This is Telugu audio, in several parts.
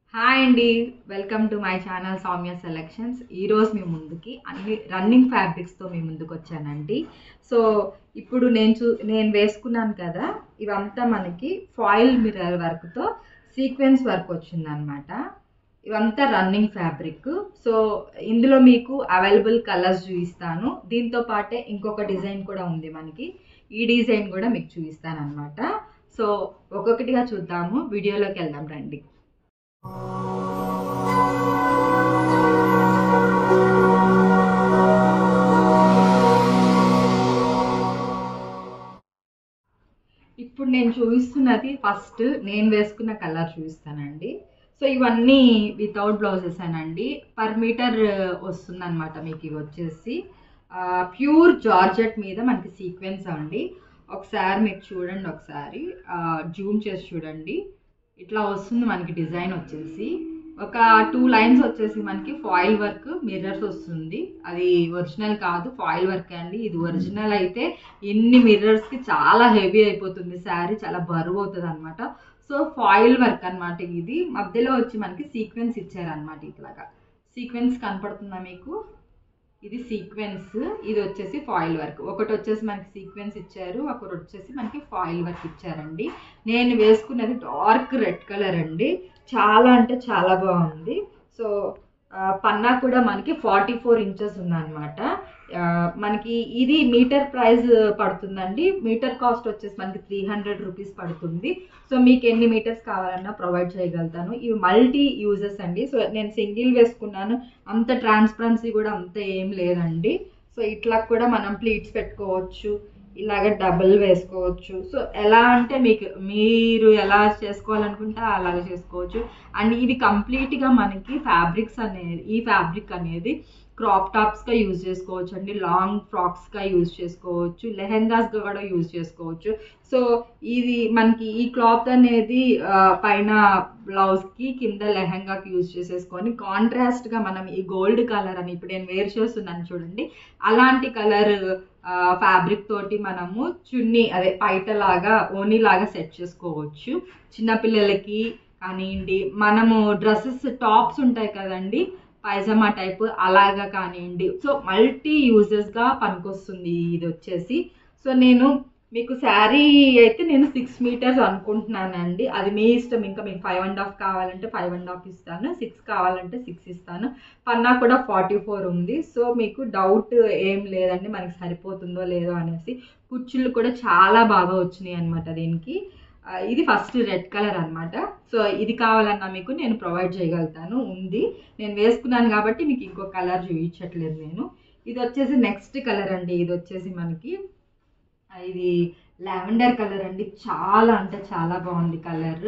హాయ్ అండి welcome to my channel Soumya selections ఈరోజు మీ ముందుకి అన్ని రన్నింగ్ ఫ్యాబ్రిక్స్తో మీ ముందుకు వచ్చానండి సో ఇప్పుడు నేను చూ నేను వేసుకున్నాను కదా ఇవంతా మనకి ఫాయిల్ మిర్రర్ వర్క్తో సీక్వెన్స్ వర్క్ వచ్చిందనమాట ఇవంతా రన్నింగ్ ఫ్యాబ్రిక్ సో ఇందులో మీకు అవైలబుల్ కలర్స్ చూపిస్తాను దీంతో పాటే ఇంకొక డిజైన్ కూడా ఉంది మనకి ఈ డిజైన్ కూడా మీకు చూపిస్తాను అనమాట సో ఒక్కొక్కటిగా చూద్దాము వీడియోలోకి వెళ్దాం రండి ఇప్పుడు నేను చూపిస్తున్నది ఫస్ట్ నేను వేసుకున్న కలర్ చూపిస్తానండి సో ఇవన్నీ వితౌట్ బ్లౌజెస్ అనండి పర్ మీటర్ వస్తుంది అనమాట మీకు ఇవి వచ్చేసి ప్యూర్ జార్జెట్ మీద మనకి సీక్వెన్స్ అండి ఒకసారి మీరు చూడండి ఒకసారి జూమ్ చేసి చూడండి ఇట్లా వస్తుంది మనకి డిజైన్ వచ్చేసి ఒక టూ లైన్స్ వచ్చేసి మనకి ఫాయిల్ వర్క్ మిర్రర్స్ వస్తుంది అది ఒరిజినల్ కాదు ఫాయిల్ వర్క్ అండి ఇది ఒరిజినల్ అయితే ఇన్ని మిర్రర్స్కి చాలా హెవీ అయిపోతుంది శారీ చాలా బరువు అవుతుంది అనమాట సో ఫాయిల్ వర్క్ అనమాట ఇది మధ్యలో వచ్చి మనకి సీక్వెన్స్ ఇచ్చారనమాట ఇట్లాగా సీక్వెన్స్ కనపడుతుందా మీకు ఇది సీక్వెన్స్ ఇది వచ్చేసి ఫాయిల్ వర్క్ ఒకటి వచ్చేసి మనకి సీక్వెన్స్ ఇచ్చారు ఒకటి వచ్చేసి మనకి ఫాయిల్ వర్క్ ఇచ్చారండి నేను వేసుకున్నది డార్క్ రెడ్ కలర్ అండి చాలా అంటే చాలా బాగుంది సో పన్నా కూడా మనకి ఫార్టీ ఫోర్ ఇంచెస్ ఉందన్నమాట మనకి ఇది మీటర్ ప్రైస్ పడుతుందండి మీటర్ కాస్ట్ వచ్చేసి మనకి త్రీ హండ్రెడ్ రూపీస్ పడుతుంది సో మీకు ఎన్ని మీటర్స్ కావాలన్నా ప్రొవైడ్ చేయగలుగుతాను ఇవి మల్టీ యూజెస్ అండి సో నేను సింగిల్ వేసుకున్నాను అంత ట్రాన్స్పరెన్సీ కూడా అంత ఏం లేదండి సో ఇట్లా కూడా మనం ప్లీట్స్ పెట్టుకోవచ్చు ఇలాగ డబుల్ వేసుకోవచ్చు సో ఎలా అంటే మీకు మీరు ఎలా చేసుకోవాలనుకుంటే అలాగ చేసుకోవచ్చు అండ్ ఇవి కంప్లీట్గా మనకి ఫ్యాబ్రిక్స్ అనేది ఈ ఫ్యాబ్రిక్ అనేది క్రాప్ టాప్స్గా యూజ్ చేసుకోవచ్చు అండి లాంగ్ ఫ్రాక్స్గా యూజ్ చేసుకోవచ్చు లెహెంగాస్గా కూడా యూజ్ చేసుకోవచ్చు సో ఇది మనకి ఈ క్లాత్ అనేది పైన బ్లౌజ్కి కింద లెహెంగాకి యూజ్ చేసేసుకొని కాంట్రాస్ట్గా మనం ఈ గోల్డ్ కలర్ అని ఇప్పుడు నేను వేర్ చేస్తున్నాను చూడండి అలాంటి కలర్ ఫ్యాబ్రిక్ తోటి మనము చున్నీ అదే పైటలాగా ఓనీ లాగా సెట్ చేసుకోవచ్చు చిన్నపిల్లలకి కానివ్వండి మనము డ్రెస్సెస్ టాప్స్ ఉంటాయి కదండి పైజామా టైప్ అలాగా కానివ్వండి సో మల్టీ యూజెస్గా పనికొస్తుంది ఇది వచ్చేసి సో నేను మీకు శారీ అయితే నేను సిక్స్ మీటర్స్ అనుకుంటున్నానండి అది మీ ఇష్టం ఇంకా మీకు ఫైవ్ అండ్ హాఫ్ కావాలంటే ఫైవ్ అండ్ హాఫ్ ఇస్తాను సిక్స్ కావాలంటే సిక్స్ ఇస్తాను పన్నా కూడా ఫార్టీ ఫోర్ ఉంది సో మీకు డౌట్ ఏం లేదండి మనకి సరిపోతుందో లేదో అనేసి కుర్చీలు కూడా చాలా బాగా వచ్చినాయి అనమాట దీనికి ఇది ఫస్ట్ రెడ్ కలర్ అనమాట సో ఇది కావాలన్నా మీకు నేను ప్రొవైడ్ చేయగలుగుతాను ఉంది నేను వేసుకున్నాను కాబట్టి మీకు ఇంకో కలర్ చూపించట్లేదు నేను ఇది వచ్చేసి నెక్స్ట్ కలర్ అండి ఇది వచ్చేసి మనకి ఇది లావెండర్ కలర్ అండి చాలా అంటే చాలా బాగుంది కలర్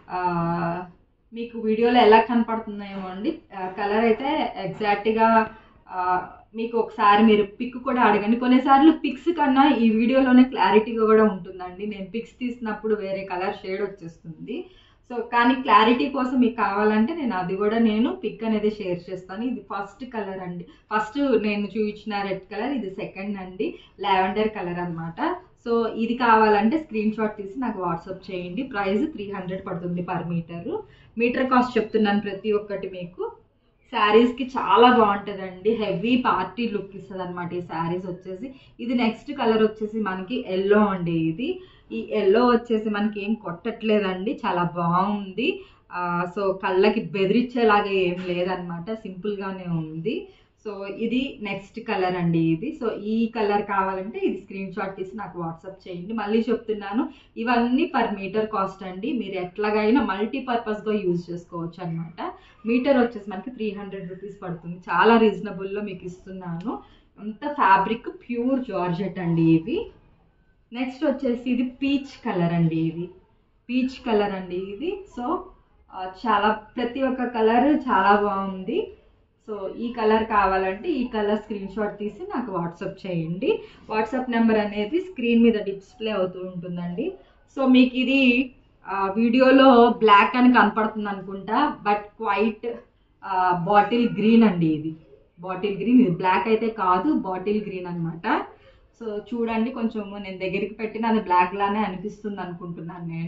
మీకు వీడియోలో ఎలా కనపడుతున్నాయేమో అండి కలర్ అయితే ఎగ్జాక్ట్గా మీకు ఒకసారి మీరు పిక్ కూడా అడగండి కొన్నిసార్లు పిక్స్ కన్నా ఈ వీడియోలోనే క్లారిటీగా కూడా ఉంటుందండి నేను పిక్స్ తీసినప్పుడు వేరే కలర్ షేడ్ వచ్చేస్తుంది సో కానీ క్లారిటీ కోసం మీకు కావాలంటే నేను అది కూడా నేను పిక్ అనేది షేర్ చేస్తాను ఇది ఫస్ట్ కలర్ అండి ఫస్ట్ నేను చూపించిన రెడ్ కలర్ ఇది సెకండ్ అండి లావెండర్ కలర్ అనమాట సో ఇది కావాలంటే స్క్రీన్ షాట్ తీసి నాకు వాట్సాప్ చేయండి ప్రైస్ త్రీ హండ్రెడ్ పడుతుంది పర్ మీటరు మీటర్ కాస్ట్ చెప్తున్నాను ప్రతి ఒక్కటి మీకు శారీస్కి చాలా బాగుంటుందండి హెవీ పార్టీ లుక్ ఇస్తుంది అనమాట ఈ శారీస్ వచ్చేసి ఇది నెక్స్ట్ కలర్ వచ్చేసి మనకి ఎల్లో అండి ఇది ఈ ఎల్లో వచ్చేసి మనకి ఏం కొట్టట్లేదండి చాలా బాగుంది సో కళ్ళకి బెదిరించేలాగా ఏం లేదనమాట సింపుల్గానే ఉంది సో ఇది నెక్స్ట్ కలర్ అండి ఇది సో ఈ కలర్ కావాలంటే ఇది స్క్రీన్ షాట్ తీసి నాకు వాట్సాప్ చేయండి మళ్ళీ చెప్తున్నాను ఇవన్నీ పర్ మీటర్ కాస్ట్ అండి మీరు ఎట్లాగైనా మల్టీపర్పస్గా యూజ్ చేసుకోవచ్చు అనమాట మీటర్ వచ్చేసి మనకి త్రీ హండ్రెడ్ రూపీస్ పడుతుంది చాలా రీజనబుల్లో మీకు ఇస్తున్నాను అంత ఫ్యాబ్రిక్ ప్యూర్ జార్జెట్ అండి ఇవి నెక్స్ట్ వచ్చేసి ఇది పీచ్ కలర్ అండి ఇది పీచ్ కలర్ అండి ఇది సో చాలా ప్రతి ఒక్క కలర్ చాలా బాగుంది సో ఈ కలర్ కావాలంటే ఈ కలర్ స్క్రీన్ షాట్ తీసి నాకు వాట్సాప్ చేయండి వాట్సాప్ నెంబర్ అనేది స్క్రీన్ మీద డిస్ప్లే అవుతూ ఉంటుందండి సో మీకు ఇది వీడియోలో బ్లాక్ అని కనపడుతుంది అనుకుంటా బట్ క్వైట్ బాటిల్ గ్రీన్ అండి ఇది బాటిల్ గ్రీన్ ఇది బ్లాక్ అయితే కాదు బాటిల్ గ్రీన్ అనమాట సో చూడండి కొంచెం నేను దగ్గరికి పెట్టిన అది బ్లాక్ లానే అనిపిస్తుంది అనుకుంటున్నాను నేను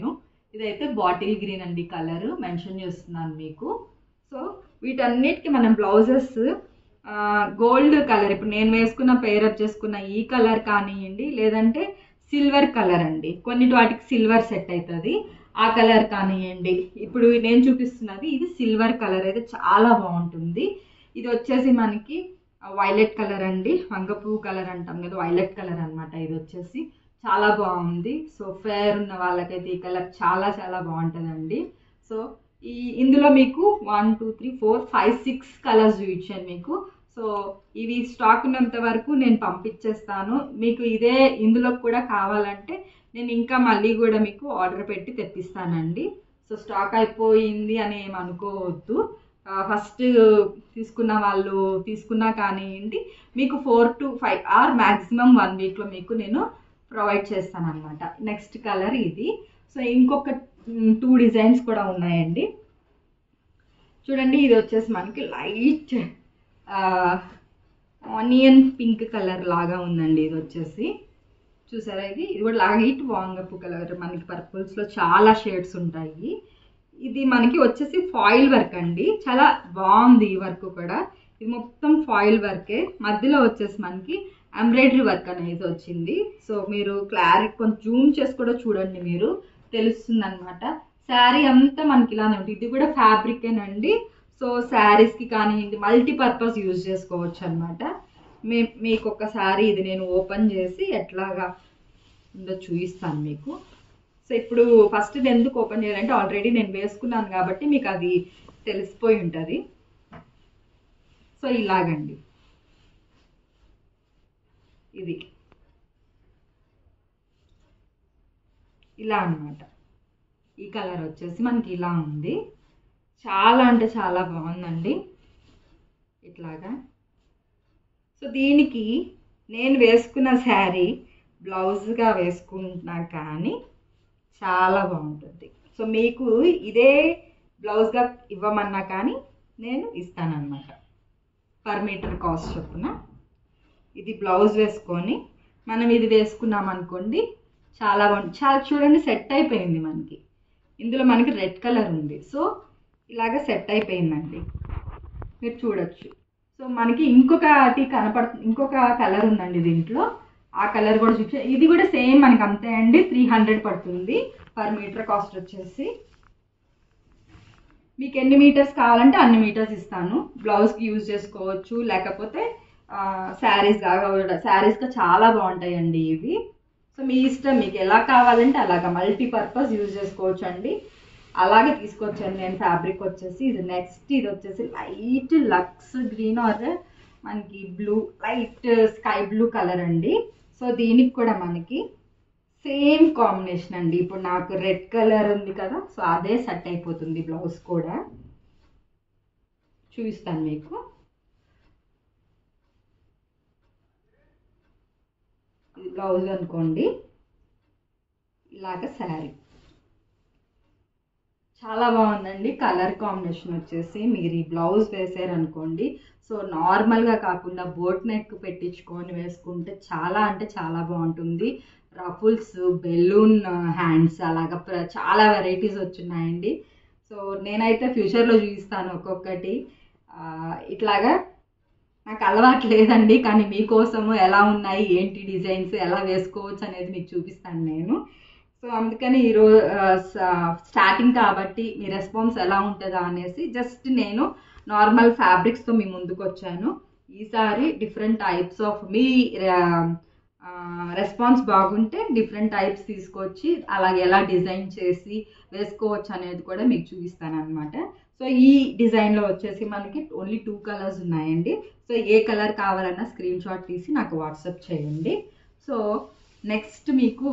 ఇదైతే బాటిల్ గ్రీన్ అండి కలర్ మెన్షన్ చేస్తున్నాను మీకు సో వీటన్నిటికి మనం బ్లౌజెస్ గోల్డ్ కలర్ ఇప్పుడు నేను వేసుకున్న పేరప్ చేసుకున్న ఈ కలర్ కానివ్వండి లేదంటే సిల్వర్ కలర్ అండి కొన్నిటి వాటికి సిల్వర్ సెట్ అవుతుంది ఆ కలర్ కానివ్వండి ఇప్పుడు నేను చూపిస్తున్నది ఇది సిల్వర్ కలర్ అయితే చాలా బాగుంటుంది ఇది వచ్చేసి మనకి వైలెట్ కలర్ అండి వంగపువ్వు కలర్ అంటాం కదా వైలెట్ కలర్ అనమాట ఇది వచ్చేసి చాలా బాగుంది సో ఫేర్ ఉన్న వాళ్ళకైతే ఈ కలర్ చాలా చాలా బాగుంటుందండి సో ఈ ఇందులో మీకు one two three four five six colours చూపించాను మీకు సో ఇవి స్టాక్ ఉన్నంత వరకు నేను పంపించేస్తాను మీకు ఇదే ఇందులో కూడా కావాలంటే నేను ఇంకా మళ్ళీ కూడా మీకు ఆర్డర్ పెట్టి తెప్పిస్తానండి సో స్టాక్ అయిపోయింది అని ఏం అనుకోవద్దు ఫస్ట్ తీసుకున్న వాళ్ళు తీసుకున్నా కానివ్వండి మీకు four to five or maximum one వీక్లో మీకు నేను ప్రొవైడ్ చేస్తాను అనమాట నెక్స్ట్ కలర్ ఇది సో ఇంకొక టూ డిజైన్స్ కూడా ఉన్నాయండి చూడండి ఇది వచ్చేసి మనకి లైట్ ఆనియన్ పింక్ కలర్ లాగా ఉందండి ఇది వచ్చేసి చూసారా ఇది ఇది కూడా లైట్ వాంగపు కలర్ మనకి పర్పుల్స్లో చాలా షేడ్స్ ఉంటాయి ఇది మనకి వచ్చేసి ఫాయిల్ వర్క్ అండి చాలా బాగుంది ఈ వర్క్ కూడా ఇది మొత్తం ఫాయిల్ వర్కే మధ్యలో వచ్చేసి మనకి ఎంబ్రాయిడరీ వర్క్ అనేది వచ్చింది సో మీరు క్లారిటీ కొంచెం జూమ్ చేసి కూడా చూడండి మీరు తెలుస్తుంది అనమాట శారీ అంతా మనకి ఇలానే ఉంటుంది ఇది కూడా ఫ్యాబ్రికేనండి సో శారీస్కి కానివ్వండి మల్టీపర్పస్ యూజ్ చేసుకోవచ్చు అనమాట మే మీకు ఒకసారి ఇది నేను ఓపెన్ చేసి ఎట్లాగా ఉందో చూపిస్తాను మీకు సో ఇప్పుడు ఫస్ట్ ఇది ఎందుకు ఓపెన్ చేయాలంటే ఆల్రెడీ నేను వేసుకున్నాను కాబట్టి మీకు అది తెలిసిపోయి ఉంటుంది సో ఇలాగండి ఇది ఇలా అన్నమాట ఈ కలర్ వచ్చేసి మనకి ఇలా ఉంది చాలా అంటే చాలా బాగుందండి ఇట్లాగా సో దీనికి నేను వేసుకున్న శారీ బ్లౌజ్గా వేసుకుంటున్నా కానీ చాలా బాగుంటుంది సో మీకు ఇదే బ్లౌజ్గా ఇవ్వమన్నా కానీ నేను ఇస్తానన్నమాట పర్ మీటర్ కాస్ట్ చొప్పున ఇది బ్లౌజ్ వేసుకొని మనం ఇది వేసుకున్నాం అనుకోండి చాలా బాగుంది చాలా చూడండి సెట్ అయిపోయింది మనకి ఇందులో మనకి రెడ్ కలర్ ఉంది సో ఇలాగ సెట్ అయిపోయిందండి మీరు చూడొచ్చు సో మనకి ఇంకొకటి కనపడుతుంది ఇంకొక కలర్ ఉందండి దీంట్లో ఆ కలర్ కూడా చూపించే ఇది కూడా సేమ్ మనకి అంతే అండి త్రీ హండ్రెడ్ పడుతుంది పర్ మీటర్ కాస్ట్ వచ్చేసి మీకు ఎన్ని మీటర్స్ కావాలంటే అన్ని మీటర్స్ ఇస్తాను బ్లౌజ్కి యూజ్ చేసుకోవచ్చు లేకపోతే శారీస్ లాగా కూడా శారీస్గా చాలా బాగుంటాయండి ఇవి సో మీ ఇష్టం మీకు ఎలా కావాలంటే అలాగా మల్టీపర్పస్ యూజ్ చేసుకోవచ్చు అండి అలాగే తీసుకొచ్చాను నేను ఫ్యాబ్రిక్ వచ్చేసి ఇది నెక్స్ట్ ఇది వచ్చేసి లైట్ లక్స్ గ్రీన్ ఆర్ మనకి blue light sky blue colour అండి సో దీనికి కూడా మనకి సేమ్ కాంబినేషన్ అండి ఇప్పుడు నాకు రెడ్ కలర్ ఉంది కదా సో అదే సెట్ అయిపోతుంది బ్లౌజ్ కూడా చూపిస్తాను మీకు ఇది బ్లౌజ్ అనుకోండి ఇలాగ శారీ చాలా బాగుందండి కలర్ కాంబినేషన్ వచ్చేసి మీరు ఈ బ్లౌజ్ వేసారనుకోండి సో నార్మల్గా కాకుండా బోట్ నెక్ పెట్టించుకొని వేసుకుంటే చాలా అంటే చాలా బాగుంటుంది రఫుల్స్ బెలూన్ హ్యాండ్స్ అలాగా ప్ర- చాలా వెరైటీస్ వచ్చున్నాయండి సో నేనైతే ఫ్యూచర్లో చూపిస్తాను ఒక్కొక్కటి ఆ, ఇట్లాగా నాకు అలవాటు లేదండి కానీ మీకోసము ఎలా ఉన్నాయి ఏంటి డిజైన్స్ ఎలా వేసుకోవచ్చు అనేది మీకు చూపిస్తాను నేను సో అందుకని ఈరోజు స్టార్టింగ్ కాబట్టి మీ రెస్పాన్స్ ఎలా ఉంటుందా అనేసి జస్ట్ నేను నార్మల్ ఫ్యాబ్రిక్స్తో మీ ముందుకు వచ్చాను ఈసారి డిఫరెంట్ టైప్స్ ఆఫ్ మీ రెస్పాన్స్ బాగుంటే డిఫరెంట్ టైప్స్ తీసుకొచ్చి అలాగే ఎలా డిజైన్ చేసి వేసుకోవచ్చు అనేది కూడా మీకు చూపిస్తాను అనమాట సో ఈ డిజైన్లో వచ్చేసి మనకి ఓన్లీ టూ కలర్స్ ఉన్నాయండి సో ఏ కలర్ కావాలన్నా స్క్రీన్ షాట్ తీసి నాకు వాట్సాప్ చేయండి సో నెక్స్ట్ మీకు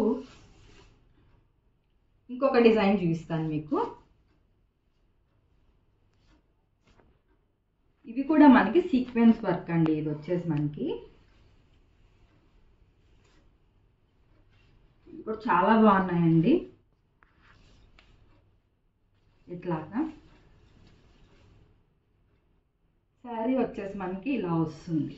ఇంకొక డిజైన్ చూపిస్తాను మీకు ఇవి కూడా మనకి సీక్వెన్స్ వర్క్ అండి ఇది వచ్చేసి మనకి ఇవి కూడా చాలా బాగున్నాయండి ఇట్లాగా శారీ వచ్చేసి మనకి ఇలా వస్తుంది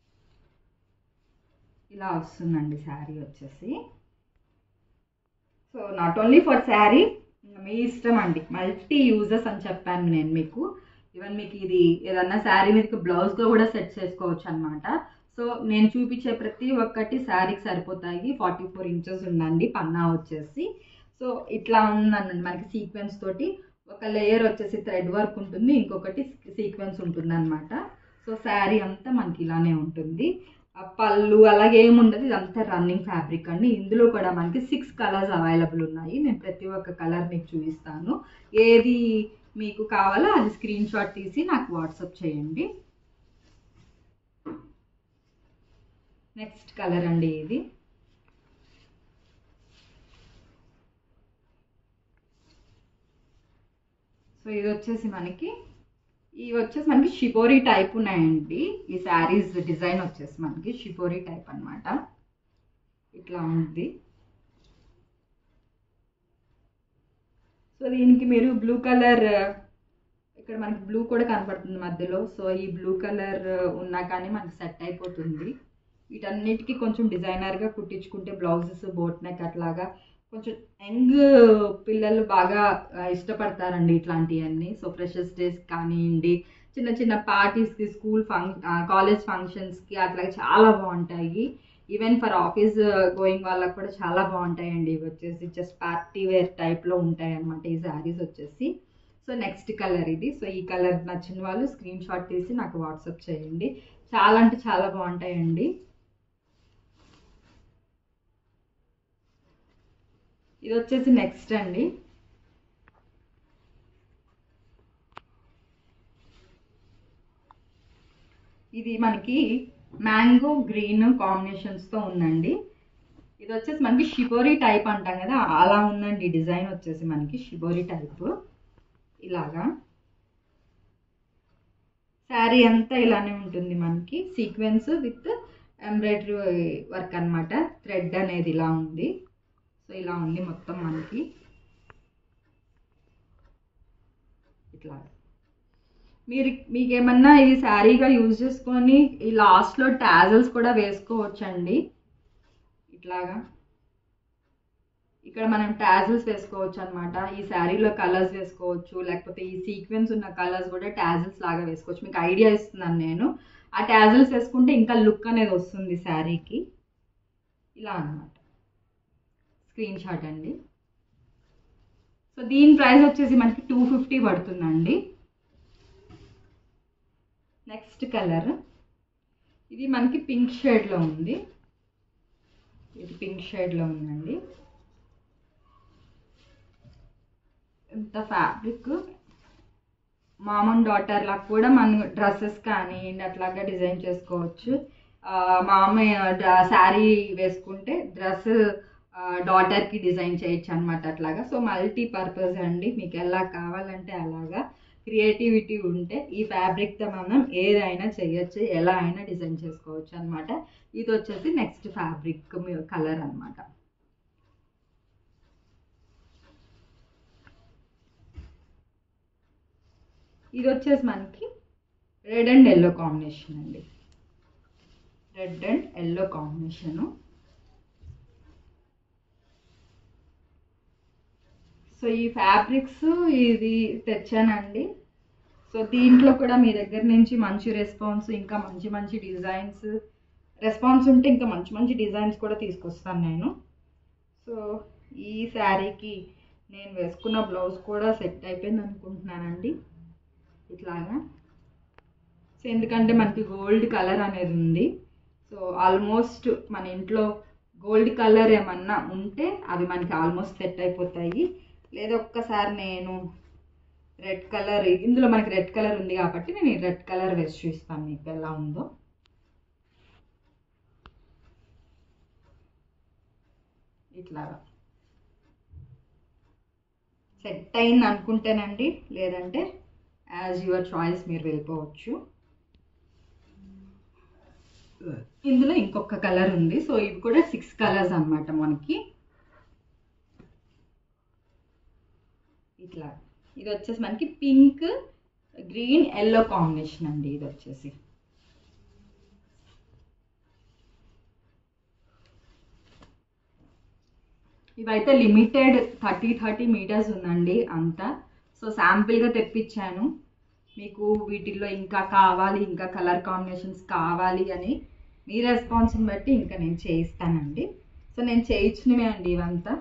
ఇలా వస్తుందండి శారీ వచ్చేసి so not only for sari మీ ఇష్టం అండి మల్టీ యూజెస్ అని చెప్పాను నేను మీకు ఈవెన్ మీకు ఇది ఏదన్నా శారీ మీదకి బ్లౌజ్గా కూడా సెట్ చేసుకోవచ్చు అనమాట సో నేను చూపించే ప్రతి ఒక్కటి శారీకి సరిపోతాయి ఫార్టీ ఫోర్ ఇంచెస్ ఉందండి పన్నా వచ్చేసి సో ఇట్లా ఉందండి మనకి సీక్వెన్స్ తోటి ఒక లేయర్ వచ్చేసి థ్రెడ్ వర్క్ ఉంటుంది ఇంకొకటి సీక్వెన్స్ ఉంటుంది అనమాట సో శారీ అంతా మనకి ఇలానే ఉంటుంది ఆ పళ్ళు అలాగే ఏముండదు ఇదంతా రన్నింగ్ ఫ్యాబ్రిక్ అండి ఇందులో కూడా మనకి సిక్స్ కలర్స్ అవైలబుల్ ఉన్నాయి నేను ప్రతి ఒక్క కలర్ మీకు చూపిస్తాను ఏది మీకు కావాలో అది స్క్రీన్ షాట్ తీసి నాకు వాట్సాప్ చేయండి నెక్స్ట్ కలర్ అండి ఇది సో ఇది వచ్చేసి మనకి ఇవి వచ్చేసి మనకి షిపోరీ టైప్ ఉన్నాయండి ఈ శారీస్ డిజైన్ వచ్చేసి మనకి షిపోరీ టైప్ అన్నమాట ఇట్లా ఉంది సో దీనికి మీరు బ్లూ కలర్ ఇక్కడ మనకి బ్లూ కూడా కనపడుతుంది మధ్యలో సో ఈ బ్లూ కలర్ ఉన్నా కానీ మనకి సెట్ అయిపోతుంది వీటన్నిటికీ కొంచెం డిజైనర్గా కుట్టించుకుంటే బ్లౌజెస్ బోట్ నెక్ అట్లాగా కొంచెం యంగ్ పిల్లలు బాగా ఆ, ఇష్టపడతారండి ఇట్లాంటివన్నీ సో ఫ్రెషర్స్ డేస్ కానివ్వండి చిన్న చిన్న పార్టీస్కి స్కూల్ ఫంక్ కాలేజ్ ఫంక్షన్స్కి అట్లా చాలా బాగుంటాయి ఈవెన్ ఫర్ ఆఫీస్ గోయింగ్ వాళ్ళకి కూడా చాలా బాగుంటాయండి ఇవి వచ్చేసి జస్ట్ పార్టీ వేర్ టైప్లో ఉంటాయి అన్నమాట ఈ శారీస్ వచ్చేసి సో నెక్స్ట్ కలర్ ఇది సో ఈ కలర్ నచ్చిన వాళ్ళు స్క్రీన్ షాట్ తీసి నాకు వాట్సాప్ చేయండి చాలా అంటే చాలా బాగుంటాయండి ఇది వచ్చేసి నెక్స్ట్ అండి ఇది మనకి మ్యాంగో గ్రీన్ కాంబినేషన్స్తో ఉందండి ఇది వచ్చేసి మనకి షిబోరి టైప్ అంటాం కదా అలా ఉందండి డిజైన్ వచ్చేసి మనకి షిబోరి టైప్ ఇలాగా శారీ అంతా ఇలానే ఉంటుంది మనకి సీక్వెన్స్ విత్ ఎంబ్రాయిడరీ వర్క్ అన్నమాట థ్రెడ్ అనేది ఇలా ఉంది సో ఇలా ఉంది మొత్తం మనకి ఇట్లా మీరు మీకు ఏమన్నా ఇది శారీగా యూజ్ చేసుకొని ఈ లాస్ట్లో టాజల్స్ కూడా వేసుకోవచ్చండి ఇట్లాగా ఇక్కడ మనం టాజల్స్ వేసుకోవచ్చు అనమాట ఈ శారీలో కలర్స్ వేసుకోవచ్చు లేకపోతే ఈ సీక్వెన్స్ ఉన్న కలర్స్ కూడా టాజల్స్ లాగా వేసుకోవచ్చు మీకు ఐడియా ఇస్తున్నాను నేను ఆ టాజల్స్ వేసుకుంటే ఇంకా లుక్ అనేది వస్తుంది శారీకి ఇలా అన్నమాట స్క్రీన్ షాట్ అండి సో దీని ప్రైస్ వచ్చేసి మనకి టూ ఫిఫ్టీ పడుతుందండి నెక్స్ట్ కలర్ ఇది మనకి పింక్ షేడ్లో ఉంది ఇది పింక్ షేడ్లో ఉందండి ఇంత ఫ్యాబ్రిక్ మామూలు డాటర్లా కూడా మనం డ్రెస్సెస్ కానీ అట్లాగా డిజైన్ చేసుకోవచ్చు ఆ, మామయ్య శారీ వేసుకుంటే డ్రెస్ డాటర్కి డిజైన్ చేయొచ్చు అనమాట అట్లాగా సో మల్టీ పర్పస్ అండి మీకు ఎలా కావాలంటే అలాగా క్రియేటివిటీ ఉంటే ఈ ఫ్యాబ్రిక్తో మనం ఏదైనా చేయొచ్చు ఎలా అయినా డిజైన్ చేసుకోవచ్చు అనమాట ఇది వచ్చేసి నెక్స్ట్ ఫ్యాబ్రిక్ కలర్ అన్నమాట ఇది వచ్చేసి మనకి రెడ్ అండ్ ఎల్లో కాంబినేషన్ అండి red and yellow combination so ఈ ఫ్యాబ్రిక్స్ ఇది తెచ్చానండి సో దీంట్లో కూడా మీ దగ్గర నుంచి మంచి రెస్పాన్స్ ఇంకా మంచి మంచి డిజైన్స్ రెస్పాన్స్ ఉంటే ఇంకా మంచి మంచి డిజైన్స్ కూడా తీసుకొస్తాను నేను సో ఈ శారీకి నేను వేసుకున్న బ్లౌజ్ కూడా సెట్ అయిపోయింది అనుకుంటున్నానండి ఇట్లాగా సో ఎందుకంటే మనకి గోల్డ్ కలర్ అనేది ఉంది సో ఆల్మోస్ట్ మన ఇంట్లో గోల్డ్ కలర్ ఏమన్నా ఉంటే అవి మనకి ఆల్మోస్ట్ సెట్ అయిపోతాయి లేదా ఒక్కసారి నేను రెడ్ కలర్ ఇందులో మనకి రెడ్ కలర్ ఉంది కాబట్టి నేను ఈ రెడ్ కలర్ వేసి చూస్తాను మీకు ఎలా ఉందో ఇట్లాగా సెట్ అయింది అనుకుంటేనండి లేదంటే యాజ్ యువర్ చాయిస్ మీరు వెళ్ళిపోవచ్చు ఇందులో ఇంకొక కలర్ ఉంది సో ఇవి కూడా సిక్స్ కలర్స్ అన్నమాట మనకి ఇట్లా ఇది వచ్చేసి మనకి పింక్ గ్రీన్ ఎల్లో కాంబినేషన్ అండి ఇది వచ్చేసి ఇవైతే లిమిటెడ్ థర్టీ థర్టీ మీటర్స్ ఉందండి అంతా సో శాంపిల్గా తెప్పించాను మీకు వీటిల్లో ఇంకా కావాలి ఇంకా కలర్ కాంబినేషన్స్ కావాలి అని మీ రెస్పాన్స్ని బట్టి ఇంకా నేను చేయిస్తానండి సో నేను చేయించినవే అండి ఇవంతా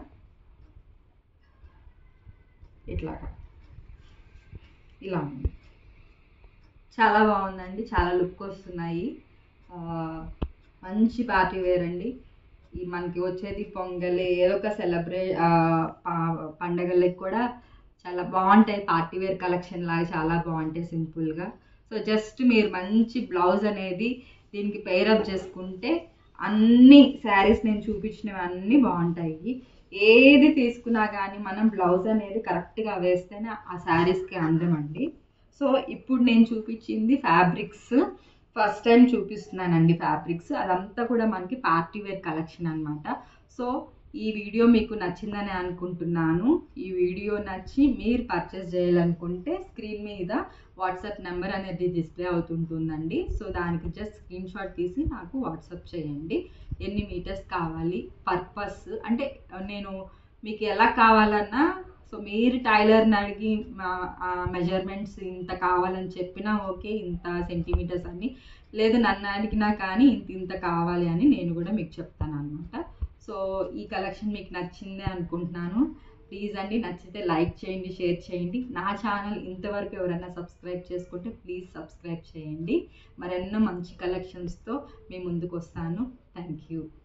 ఇట్లాగా ఇలా ఉంది చాలా బాగుందండి చాలా లుక్ వస్తున్నాయి ఆ, మంచి పార్టీ వేర్ అండి ఈ మనకి వచ్చేది పొంగలే ఏదో ఒక సెలబ్రే పండగలకి కూడా చాలా బాగుంటాయి పార్టీ వేర్ కలెక్షన్ లాగా చాలా బాగుంటాయి సింపుల్గా సో జస్ట్ మీరు మంచి బ్లౌజ్ అనేది దీనికి పేరప్ చేసుకుంటే అన్ని శారీస్ నేను చూపించినవి అన్నీ బాగుంటాయి ఏది తీసుకున్నా కానీ మనం బ్లౌజ్ అనేది కరెక్ట్గా వేస్తేనే ఆ శారీస్కి అందం అండి సో ఇప్పుడు నేను చూపించింది ఫ్యాబ్రిక్స్ ఫస్ట్ టైం చూపిస్తున్నానండి ఫ్యాబ్రిక్స్ అదంతా కూడా మనకి పార్టీ వేర్ కలెక్షన్ అనమాట సో ఈ వీడియో మీకు నచ్చిందని అనుకుంటున్నాను ఈ వీడియో నచ్చి మీరు పర్చేస్ చేయాలనుకుంటే స్క్రీన్ మీద వాట్సాప్ నెంబర్ అనేది డిస్ప్లే అవుతుంటుందండి సో దానికి జస్ట్ స్క్రీన్ షాట్ తీసి నాకు వాట్సాప్ చేయండి ఎన్ని మీటర్స్ కావాలి పర్పస్ అంటే నేను మీకు ఎలా కావాలన్నా సో మీరు టైలర్ని అడిగి మెజర్మెంట్స్ ఇంత కావాలని చెప్పినా ఓకే ఇంత సెంటీమీటర్స్ అని లేదు నన్ను అడిగినా కానీ ఇంత ఇంత కావాలి అని నేను కూడా మీకు చెప్తాను అనమాట సో ఈ కలెక్షన్ మీకు నచ్చిందే అనుకుంటున్నాను ప్లీజ్ అండి నచ్చితే లైక్ చేయండి షేర్ చేయండి నా ఛానల్ ఇంతవరకు ఎవరైనా సబ్స్క్రైబ్ చేసుకుంటే ప్లీజ్ సబ్స్క్రైబ్ చేయండి మరెన్నో మంచి కలెక్షన్స్తో మీ ముందుకు వస్తాను థ్యాంక్ యూ